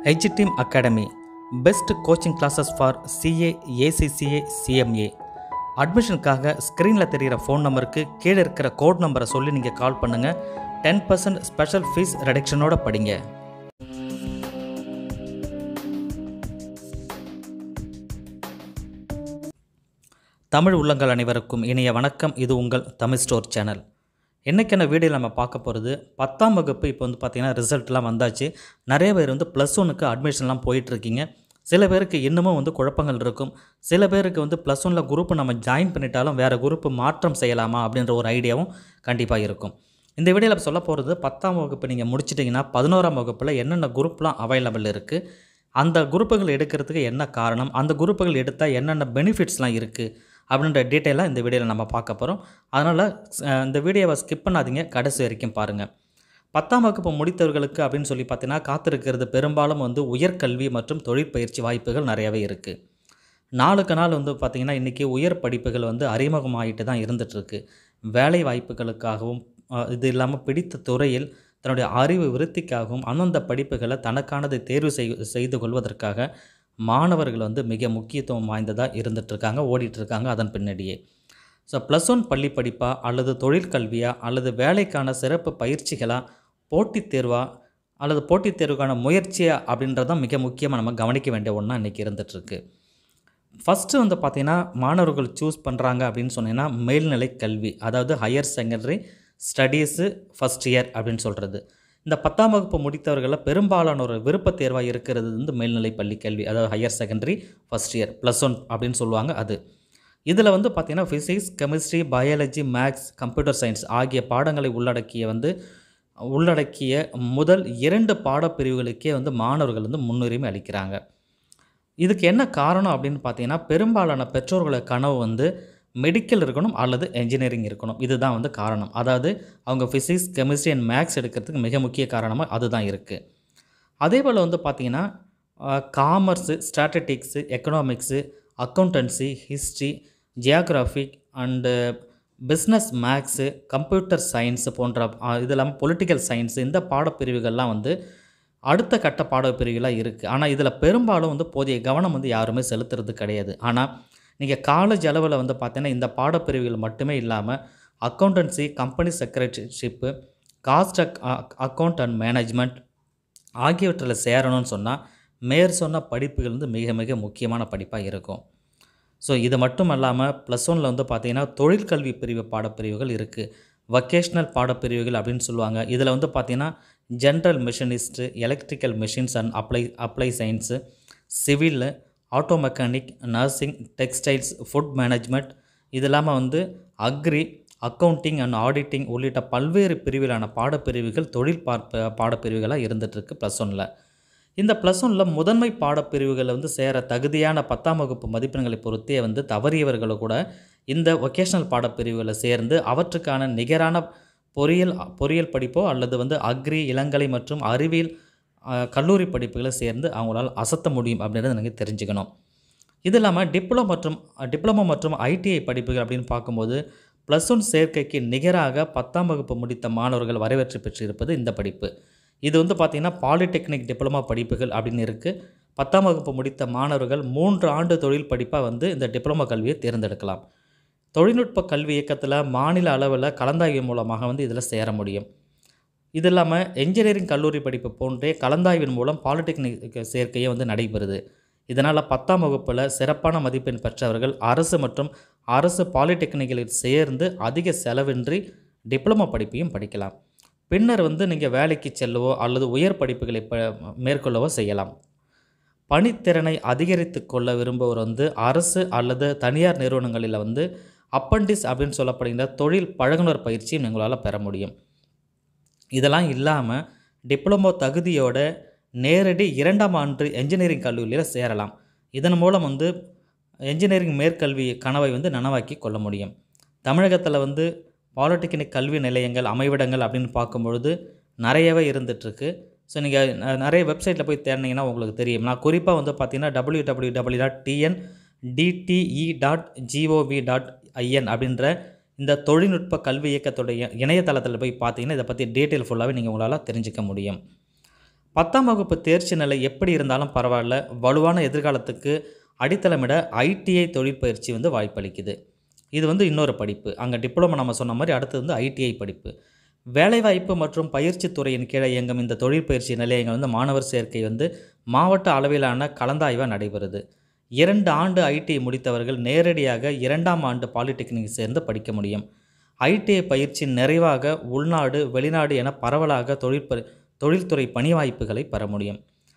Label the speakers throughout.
Speaker 1: edge team academy best coaching classes for CA ACCA CMA அட்மிஷனுக்காக ஸ்க்ரீனில் தெரிகிற phone நம்பருக்கு கீழே இருக்கிற கோட் நம்பரை சொல்லி நீங்கள் கால் பண்ணுங்கள் டென் பர்சன்ட் ஸ்பெஷல் ஃபீஸ் ரெடக்ஷனோட படிங்க தமிழ் உள்ளங்கள் அனைவருக்கும் இனிய வணக்கம் இது உங்கள் தமிழ் ஸ்டோர் சேனல் என்றைக்கான வீடியோ நம்ம பார்க்க போகிறது பத்தாம் வகுப்பு இப்போ வந்து பார்த்திங்கன்னா ரிசல்ட்லாம் வந்தாச்சு நிறைய பேர் வந்து ப்ளஸ் ஒனுக்கு அட்மிஷன்லாம் போயிட்டுருக்கீங்க சில பேருக்கு இன்னமும் வந்து குழப்பங்கள் இருக்கும் சில பேருக்கு வந்து ப்ளஸ் ஒனில் குரூப்பு நம்ம ஜாயின் பண்ணிட்டாலும் வேறு குரூப்பு மாற்றம் செய்யலாமா அப்படின்ற ஒரு ஐடியாவும் கண்டிப்பாக இருக்கும் இந்த வீடியோவில் சொல்ல போகிறது பத்தாம் வகுப்பு நீங்கள் முடிச்சிட்டிங்கன்னா பதினோராம் வகுப்பில் என்னென்ன குரூப்லாம் அவைலபிள் இருக்குது அந்த குரூப்புகள் எடுக்கிறதுக்கு என்ன காரணம் அந்த குரூப்புகள் எடுத்தால் என்னென்ன பெனிஃபிட்ஸ்லாம் இருக்குது அப்படின்ற டீட்டெயிலாக இந்த வீடியோவில் நம்ம பார்க்க போகிறோம் அதனால் இந்த வீடியோவை ஸ்கிப் பண்ணாதீங்க கடைசி வரைக்கும் பாருங்கள் பத்தாம் வகுப்பு முடித்தவர்களுக்கு அப்படின்னு சொல்லி பார்த்தீங்கன்னா காத்திருக்கிறது பெரும்பாலும் வந்து உயர்கல்வி மற்றும் தொழிற்பயிற்சி வாய்ப்புகள் நிறையவே இருக்குது நாளுக்கு நாள் வந்து பார்த்திங்கன்னா இன்றைக்கி உயர் படிப்புகள் வந்து அறிமுகமாகிட்டு தான் இருந்துகிட்ருக்கு வேலை வாய்ப்புகளுக்காகவும் அஹ், இது இல்லாமல் பிடித்த துறையில் தன்னுடைய அறிவு விருத்திக்காகவும் அந்தந்த படிப்புகளை தனக்கானதை தேர்வு செய் செய்து கொள்வதற்காக மாணவர்கள் வந்து மிக முக்கியத்துவம் வாய்ந்ததாக இருந்துகிட்ருக்காங்க ஓடிட்டுருக்காங்க அதன் பின்னாடியே ஸோ ப்ளஸ் ஒன் பள்ளி படிப்பா அல்லது தொழிற்கல்வியா அல்லது வேலைக்கான சிறப்பு பயிற்சிகளா போட்டித் தேர்வா அல்லது போட்டித் தேர்வுக்கான முயற்சியா அப்படின்றதான் மிக முக்கியமாக நம்ம கவனிக்க வேண்டிய ஒன்றா இன்றைக்கி இருந்துகிட்ருக்கு ஃபஸ்ட்டு வந்து பார்த்திங்கன்னா மாணவர்கள் சூஸ் பண்ணுறாங்க அப்படின்னு சொன்னீங்கன்னா மேல்நிலை கல்வி அதாவது higher secondary studies first year அப்படின்னு சொல்கிறது இந்த பத்தாம் வகுப்பு முடித்தவர்களில் பெரும்பாலான ஒரு விருப்பத் தேர்வாக இருக்கிறது வந்து மேல்நிலை பள்ளி கல்வி அதாவது higher secondary first year plus one அப்படின்னு சொல்லுவாங்க அது இதில் வந்து பார்த்திங்கன்னா physics chemistry biology maths computer science ஆகிய பாடங்களை உள்ளடக்கிய வந்து உள்ளடக்கிய முதல் இரண்டு பாடப்பிரிவுகளுக்கே வந்து மாணவர்கள் வந்து முன்னுரிமை அளிக்கிறாங்க இதுக்கு என்ன காரணம் அப்படின்னு பார்த்தீங்கன்னா பெரும்பாலான பெற்றோர்களோட கனவு வந்து மெடிக்கல் இருக்கணும் அல்லது என்ஜினியரிங் இருக்கணும் இதுதான் வந்து காரணம் அதாவது அவங்க ஃபிசிக்ஸ் கெமிஸ்ட்ரி அண்ட் மேக்ஸ் எடுக்கிறதுக்கு மிக முக்கிய காரணமாக அதுதான் இருக்குது அதே போல் வந்து பார்த்திங்கன்னா commerce statistics economics accountancy history geographic and business maths computer science போன்ற அஹ், இது இல்லாமல் பொலிட்டிக்கல் சயின்ஸு இந்த பாடப்பிரிவுகள்லாம் வந்து அடுத்த கட்ட பாடப்பிரிவுகளாக இருக்குது ஆனால் இதில் பெரும்பாலும் வந்து போதிய கவனம் வந்து யாருமே செலுத்துறது கிடையாது ஆனால் நீங்கள் காலேஜ் அளவில் வந்து பார்த்தீங்கன்னா இந்த பாடப்பிரிவுகள் மட்டுமே இல்லாமல் accountancy company secretaryship cost ac account and management ஆகியவற்றில் சேரணும்னு சொன்னால் மேற் சொன்ன படிப்புகள் வந்து மிக மிக முக்கியமான படிப்பாக இருக்கும் ஸோ இது மட்டும் இல்லாமல் ப்ளஸ் ஒனில் வந்து பார்த்திங்கன்னா தொழிற்கல்வி பிரிவு பாடப்பிரிவுகள் இருக்குது வொக்கேஷ்னல் பாடப்பிரிவுகள் அப்படின்னு சொல்லுவாங்க இதில் வந்து பார்த்திங்கன்னா general machinist electrical machines and apply apply science civil auto mechanic nursing textiles food management இது இல்லாமல் வந்து அக்ரி அக்கவுண்டிங் அண்ட் ஆடிட்டிங் உள்ளிட்ட பல்வேறு பிரிவிலான பாடப்பிரிவுகள் தொழில் பார்ப்ப பாடப்பிரிவுகளாக இருந்துகிட்ருக்கு ப்ளஸ் ஒனில் இந்த ப்ளஸ் ஒனில் முதன்மை பாடப்பிரிவுகளில் வந்து சேர தகுதியான பத்தாம் வகுப்பு மதிப்பெண்களை பொறுத்தே வந்து தவறியவர்களும் கூட இந்த ஒகேஷனல் பாடப்பிரிவுகளை சேர்ந்து அவற்றுக்கான நிகரான பொறியியல் பொறியியல் படிப்போ அல்லது வந்து அக்ரி இளங்கலை மற்றும் அறிவியல் அஹ், கல்லூரி படிப்புகளை சேர்ந்து அவங்களால் அசத்த முடியும் அப்படின்றத நீங்கள் தெரிஞ்சுக்கணும் இது இல்லாமல் டிப்ளமோ மற்றும் டிப்ளமோ மற்றும் ஐடிஐ படிப்புகள் அப்படின்னு பார்க்கும்போது ப்ளஸ் ஒன் சேர்க்கைக்கு நிகராக பத்தாம் வகுப்பு முடித்த மாணவர்கள் வரவேற்று பெற்றிருப்பது இந்த படிப்பு இது வந்து பார்த்திங்கன்னா பாலிடெக்னிக் டிப்ளமா படிப்புகள் அப்படின்னு இருக்குது பத்தாம் வகுப்பு முடித்த மாணவர்கள் மூன்று ஆண்டு தொழில் படிப்பாக வந்து இந்த டிப்ளமோ கல்வியை தேர்ந்தெடுக்கலாம் தொழில்நுட்ப கல்வி இயக்கத்தில் மாநில அளவில் கலந்தாய்வு மூலமாக வந்து இதில் சேர முடியும் இது இல்லாமல் என்ஜினியரிங் கல்லூரி படிப்பு போன்றே கலந்தாய்வின் மூலம் பாலிடெக்னிக் சேர்க்கையே வந்து நடைபெறுது இதனால் பத்தாம் வகுப்பில் சிறப்பான மதிப்பெண் பெற்றவர்கள் அரசு மற்றும் அரசு பாலிடெக்னிக்கில் சேர்ந்து அதிக செலவின்றி டிப்ளமோ படிப்பையும் படிக்கலாம் பின்னர் வந்து நீங்கள் வேலைக்கு செல்லவோ அல்லது உயர் படிப்புகளை ப மேற்கொள்ளவோ செய்யலாம் பணித்திறனை அதிகரித்து கொள்ள விரும்புவோர் வந்து அரசு அல்லது தனியார் நிறுவனங்களில் வந்து அப்பண்டிஸ் அப்படின்னு சொல்லப்படுகிற தொழில் பழகுனர் பயிற்சியும் உங்களால் பெற முடியும் இதெல்லாம் இல்லாமல் டிப்ளமோ தகுதியோட நேரடி இரண்டாம் ஆண்டு என்ஜினியரிங் கல்லூரியில் சேரலாம் இதன் மூலம் வந்து என்ஜினியரிங் மேற்கல்வி கனவை வந்து நனவாக்கி கொள்ள முடியும் தமிழகத்தில் வந்து பாலிடெக்னிக் கல்வி நிலையங்கள் அமைவிடங்கள் அப்படின்னு பார்க்கும்பொழுது நிறையவே இருந்துகிட்ருக்கு ஸோ நீங்கள் நிறைய வெப்சைட்டில் போய் தேடினீங்கன்னா உங்களுக்கு தெரியும் நான் குறிப்பாக வந்து பார்த்தீங்கன்னா W W W dot TN DTE dot GOV dot IN அப்படின்ற இந்த தொழில்நுட்ப கல்வி இயக்கத்துடைய இணையதளத்தில் போய் பார்த்தீங்கன்னா இதை பற்றி டீட்டெயில் ஃபுல்லாகவே நீங்கள் உங்களால் தெரிஞ்சுக்க முடியும் பத்தாம் வகுப்பு தேர்ச்சி நிலை எப்படி இருந்தாலும் பரவாயில்ல வலுவான எதிர்காலத்துக்கு அடித்தளமிட ஐடிஐ தொழிற்பயிற்சி வந்து வாய்ப்பளிக்குது இது வந்து இன்னொரு படிப்பு அங்கே டிப்ளமோ நம்ம சொன்ன மாதிரி அடுத்தது வந்து ஐடிஐ படிப்பு வேலைவாய்ப்பு மற்றும் பயிற்சித் துறையின் கீழே இயங்கும் இந்த தொழிற்பயிற்சி நிலையங்கள் வந்து மாணவர் சேர்க்கை வந்து மாவட்ட அளவிலான கலந்தாய்வாக நடைபெறுது இரண்டு ஆண்டு ஐடிஐ முடித்தவர்கள் நேரடியாக இரண்டாம் ஆண்டு பாலிடெக்னிக் சேர்ந்து படிக்க முடியும் ஐடிஐ பயிற்சியின் நிறைவாக உள்நாடு வெளிநாடு என பரவலாக தொழிற்ப தொழில்துறை பணி வாய்ப்புகளை பெற முடியும்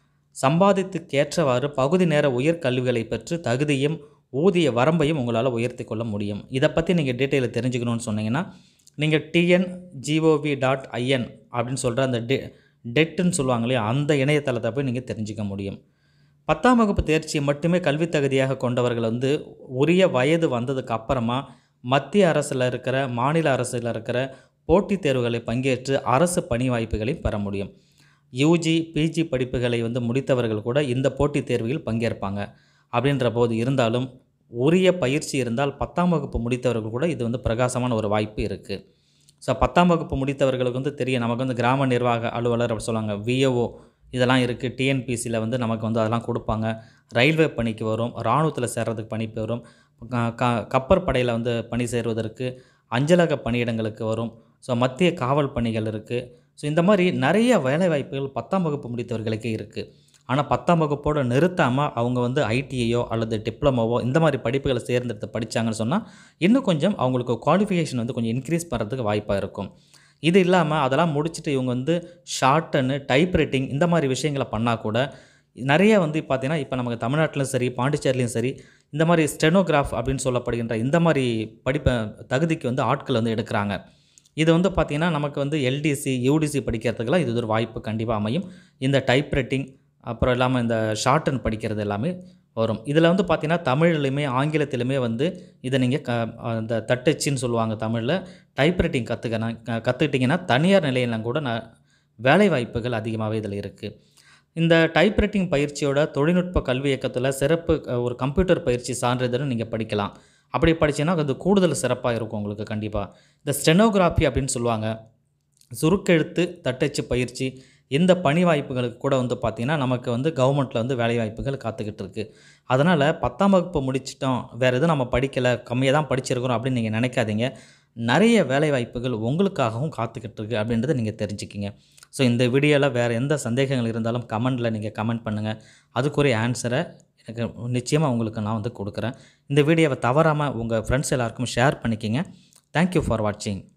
Speaker 1: சம்பாதித்துக்கேற்றவாறு பகுதி நேர உயர்கல்விகளை பெற்று தகுதியும் ஊதிய வரம்பையும் உங்களால் உயர்த்தி கொள்ள முடியும் இதை பற்றி நீங்கள் டீட்டெயிலை தெரிஞ்சுக்கணும்னு சொன்னீங்கன்னா நீங்கள் டிஎன் ஜிஓவி டாட் ஐஎன் அப்படின்னு சொல்கிற அந்த டெ டெட்டுன்னு சொல்லுவாங்க இல்லையா அந்த இணையதளத்தை போய் நீங்கள் தெரிஞ்சுக்க முடியும் பத்தாம் வகுப்பு தேர்ச்சியை மட்டுமே கல்வித் தகுதியாக கொண்டவர்கள் வந்து உரிய வயது வந்ததுக்கு அப்புறமா மத்திய அரசில் இருக்கிற மாநில அரசில் இருக்கிற போட்டித் தேர்வுகளை பங்கேற்று அரசு பணி வாய்ப்புகளை பெற முடியும் யூஜி பிஜி படிப்புகளை வந்து முடித்தவர்கள் கூட இந்த போட்டித் தேர்வில் பங்கேற்பாங்க அப்படின்ற போது இருந்தாலும் உரிய பயிற்சி இருந்தால் பத்தாம் வகுப்பு முடித்தவர்கள் கூட இது வந்து பிரகாசமான ஒரு வாய்ப்பு இருக்குது ஸோ பத்தாம் வகுப்பு முடித்தவர்களுக்கு வந்து தெரியும் நமக்கு வந்து கிராம நிர்வாக அலுவலர் அப்படி சொல்லுவாங்க விஏஓ இதெல்லாம் இருக்குது டிஎன்பிசியில் வந்து நமக்கு வந்து அதெல்லாம் கொடுப்பாங்க ரயில்வே பணிக்கு வரும் இராணுவத்தில் சேர்றதுக்கு பணி வரும் க- க- கப்பற்படையில் வந்து பணி சேருவதற்கு அஞ்சலக பணியிடங்களுக்கு வரும் ஸோ மத்திய காவல் பணிகள் இருக்குது ஸோ இந்த மாதிரி நிறைய வேலைவாய்ப்புகள் பத்தாம் வகுப்பு முடித்தவர்களுக்கே இருக்குது ஆனால் பத்தாம் வகுப்போடு நிறுத்தாமல் அவங்க வந்து ஐடிஐயோ அல்லது டிப்ளமோவோ இந்த மாதிரி படிப்புகளை தேர்ந்தெடுத்து படித்தாங்கன்னு சொன்னால் இன்னும் கொஞ்சம் அவங்களுக்கு குவாலிஃபிகேஷன் வந்து கொஞ்சம் இன்க்ரீஸ் பண்ணுறதுக்கு வாய்ப்பாக இருக்கும் இது இல்லாமல் அதெல்லாம் முடிச்சுட்டு இவங்க வந்து ஷார்ட்டனு டைப் ரைட்டிங் இந்த மாதிரி விஷயங்களை பண்ணால் கூட நிறைய வந்து பார்த்தீங்கன்னா இப்போ நமக்கு தமிழ்நாட்டிலும் சரி பாண்டிச்சேரிலையும் சரி இந்த மாதிரி ஸ்டெனோகிராஃப் அப்படின்னு சொல்லப்படுகின்ற இந்த மாதிரி படிப்பை தகுதிக்கு வந்து ஆட்கள் வந்து எடுக்கிறாங்க இது வந்து பார்த்திங்கன்னா நமக்கு வந்து எல்டிசி யூடிசி படிக்கிறதுக்கெல்லாம் இது ஒரு வாய்ப்பு கண்டிப்பாக அமையும் இந்த டைப் ரைட்டிங் அப்புறம் இல்லாமல் இந்த ஷார்ட்டன் படிக்கிறது எல்லாமே வரும் இதில் வந்து பார்த்திங்கன்னா தமிழ்லையுமே ஆங்கிலத்திலுமே வந்து இதை நீங்கள் க அந்த தட்டச்சின்னு சொல்லுவாங்க தமிழில் டைப் ரைட்டிங் கற்றுக்கணும் கற்றுக்கிட்டிங்கன்னா தனியார் நிலையெல்லாம் கூட நான் வேலை வாய்ப்புகள் அதிகமாகவே இதில் இருக்குது இந்த டைப் ரைட்டிங் பயிற்சியோட தொழில்நுட்ப கல்வி இயக்கத்தில் சிறப்பு அஹ், ஒரு கம்ப்யூட்டர் பயிற்சி சான்றிதழும் நீங்கள் படிக்கலாம் அப்படி படிச்சீங்கன்னா அது கூடுதல் சிறப்பாக இருக்கும் உங்களுக்கு கண்டிப்பாக இந்த ஸ்டெனோகிராஃபி அப்படின்னு சொல்லுவாங்க சுருக்கெழுத்து தட்டச்சு பயிற்சி இந்த பணி வாய்ப்புகளுக்கு கூட வந்து பார்த்திங்கன்னா நமக்கு வந்து கவர்மெண்ட்டில் வந்து வேலை வாய்ப்புகள் காத்துக்கிட்டு இருக்கு அதனால் பத்தாம் வகுப்பு முடிச்சிட்டோம் வேறு எதுவும் நம்ம படிக்கலை கம்மியாக தான் படிச்சிருக்கிறோம் அப்படின்னு நீங்கள் நினைக்காதீங்க நிறைய வேலை வாய்ப்புகள் உங்களுக்காகவும் காத்துக்கிட்டு இருக்கு அப்படின்றத நீங்கள் தெரிஞ்சுக்கிங்க ஸோ இந்த வீடியோவில் வேறு எந்த சந்தேகங்கள் இருந்தாலும் கமெண்டில் நீங்கள் கமெண்ட் பண்ணுங்கள் அதுக்குரிய ஆன்சரை எனக்கு நிச்சயமாக உங்களுக்கு நான் வந்து கொடுக்குறேன் இந்த வீடியோவை தவறாமல் உங்கள் ஃப்ரெண்ட்ஸ் எல்லாருக்கும் ஷேர் பண்ணிக்கிங்க தேங்க்யூ ஃபார் வாட்சிங்